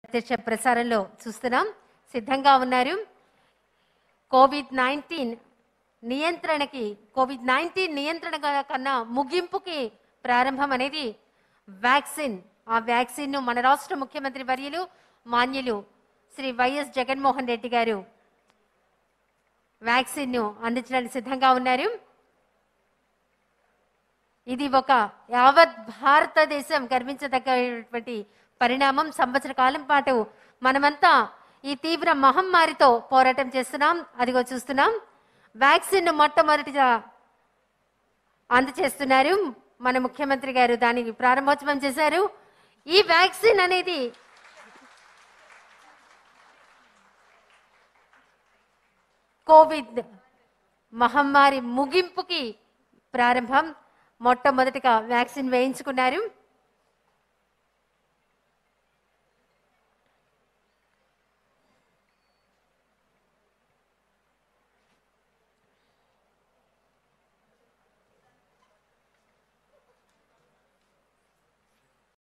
ప్రత్యక్ష ప్రసారంలో చూస్తున్నాం సిద్ధంగా ఉన్నారు కోవిడ్ నైన్టీన్ నియంత్రణకి కోవిడ్ నైన్టీన్ నియంత్రణ కన్నా ముగింపుకి ప్రారంభం అనేది వ్యాక్సిన్ ఆ వ్యాక్సిన్ ను మన రాష్ట్ర ముఖ్యమంత్రి వర్యులు మాన్యులు శ్రీ వైఎస్ జగన్మోహన్ రెడ్డి గారు వ్యాక్సిన్ ను అందించడానికి సిద్ధంగా ఉన్నారు ఇది ఒక యావత్ భారతదేశం గర్వించదగ్గటువంటి పరిణామం సంవత్సర కాలం పాటు మనమంతా ఈ తీవ్ర మహమ్మారితో పోరాటం చేస్తున్నాం అదిగో చూస్తున్నాం వ్యాక్సిన్ ను మొట్టమొదటిగా అందచేస్తున్నారు మన ముఖ్యమంత్రి గారు దానికి ప్రారంభోత్సవం చేశారు ఈ వ్యాక్సిన్ అనేది కోవిడ్ మహమ్మారి ముగింపుకి ప్రారంభం మొట్టమొదటిగా వ్యాక్సిన్ వేయించుకున్నారు